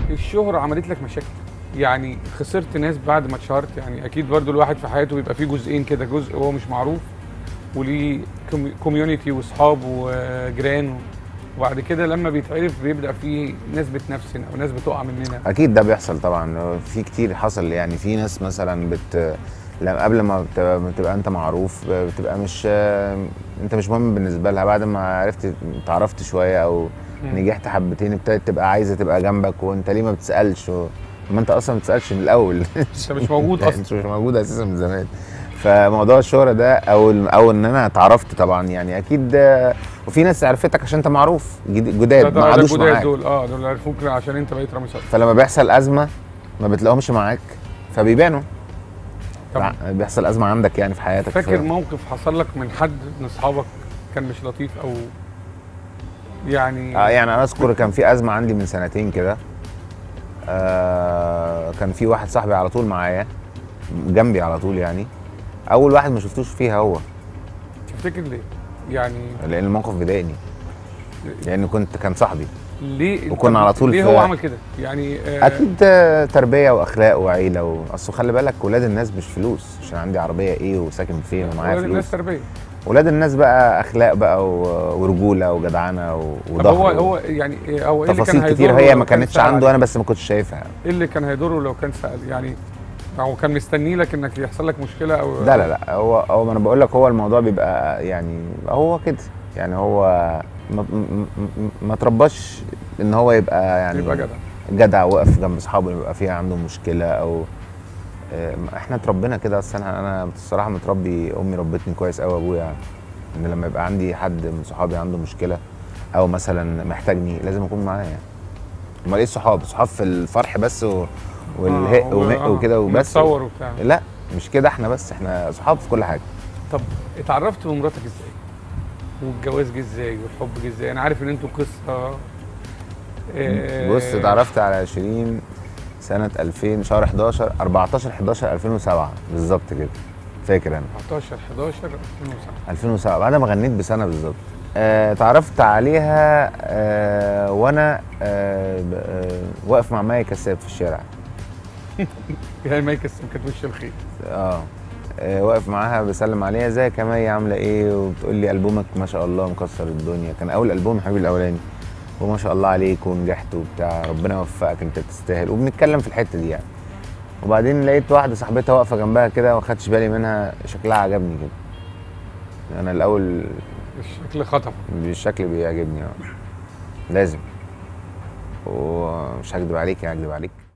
الشهرة عملت لك مشاكل يعني خسرت ناس بعد ما اتشهرت يعني اكيد برضو الواحد في حياته بيبقى فيه جزئين كده جزء هو مش معروف وليه كوميونتي واصحاب وجيران وبعد كده لما بيتعرف بيبدا فيه ناس بتنافسنا او ناس بتقع مننا اكيد ده بيحصل طبعا في كتير حصل يعني في ناس مثلا بت لما قبل ما بت- ما تبقى انت معروف بتبقى مش انت مش مهم بالنسبه لها بعد ما عرفت اتعرفت شويه او مم. نجحت حبتين ابتدت تبقى عايزه تبقى جنبك وانت ليه ما بتسالش و... ما انت اصلا ما بتسالش من الاول انت مش موجود يعني اصلا انت مش موجود اساسا من زمان فموضوع الشهره ده او او ان انا اتعرفت طبعا يعني اكيد آه، وفي ناس عرفتك عشان انت معروف جد- ده- جداد ده- ما ده قعدوش الجداد معاك دول اه دول عرفوك عشان انت بقيت رامي صبري فلما بيحصل ازمه ما بتلاقيهمش معاك فبيبانوا طبعا لا، بيحصل ازمه عندك يعني في حياتك فاكر ف- موقف حصل لك من حد من اصحابك كان مش لطيف او يعني اه يعني انا اذكر كان في ازمه عندي من سنتين كده آه كان في واحد صاحبي على طول معايا جنبي على طول يعني اول واحد ما شفتوش فيها هو تفتكر ليه؟ يعني لان الموقف بيضايقني لان كنت كان صاحبي ليه وكنا طب على طول ليه في- هو عمل كده؟ يعني آه اكيد آه، تربيه واخلاق وعيله و... اصل خلي بالك ولاد الناس مش فلوس عشان عندي عربيه ايه وساكن فين ومعايا ولاد الناس فلوس تربيه ولاد الناس بقى اخلاق بقى و... ورجوله وجدعنه و... طب وضهر هو و- هو يعني إيه- هو ايه اللي كان تفاصيل هيضره كتير هي لو ما كان كانتش سأل عنده عليك؟ انا بس ما كنتش شايفها ايه اللي كان هيضره لو كان سال يعني هو كان مستني لك انك يحصل لك مشكله او لا لا لا هو هو ما انا بقول لك هو الموضوع بيبقى يعني هو كده يعني هو ما, ما, ما- ما ترباش ان هو يبقى يعني يبقى جدع جدع واقف جنب اصحابه يبقى فيها عنده مشكله او آه، احنا اتربينا كده اصل انا انا بصراحه متربي امي ربتني كويس قوي ابويا ان لما يبقى عندي حد من صحابي عنده مشكله او مثلا محتاجني لازم اكون معاه يعني امال ايه الصحاب الصحاب في الفرح بس و... والهق آه، و- ومق آه، وكده وبس ونتصور وبتاع لا مش كده احنا بس احنا صحاب في كل حاجه طب اتعرفت بمراتك ازاي؟ والجواز جه ازاي؟ والحب جه ازاي؟ انا عارف ان انتوا قصه آه، بص اتعرفت على 20 سنه 2000 شهر 11 14 11 2007 بالظبط كده فاكر انا 14 11 2007 2007 بعد ما غنيت بسنه بالظبط آه، اتعرفت عليها آه، وانا آه، ب- آه، واقف مع مي كساب في الشارع يعني ما يكسب كانت وش الخير اه آه، واقف معاها بسلم عليها ازيك يا مي عامله ايه وبتقول لي البومك ما شاء الله مكسر الدنيا كان اول البوم يا حبيبي الاولاني وما شاء الله عليك ونجحت وبتاع ربنا يوفقك انت تستاهل وبنتكلم في الحته دي يعني وبعدين لقيت واحده صاحبتها واقفه جنبها كده ما خدتش بالي منها شكلها عجبني كده انا الاول الشكل خطف بالشكل بيعجبني اه لازم ومش هكدب عليك يعني هكدب عليك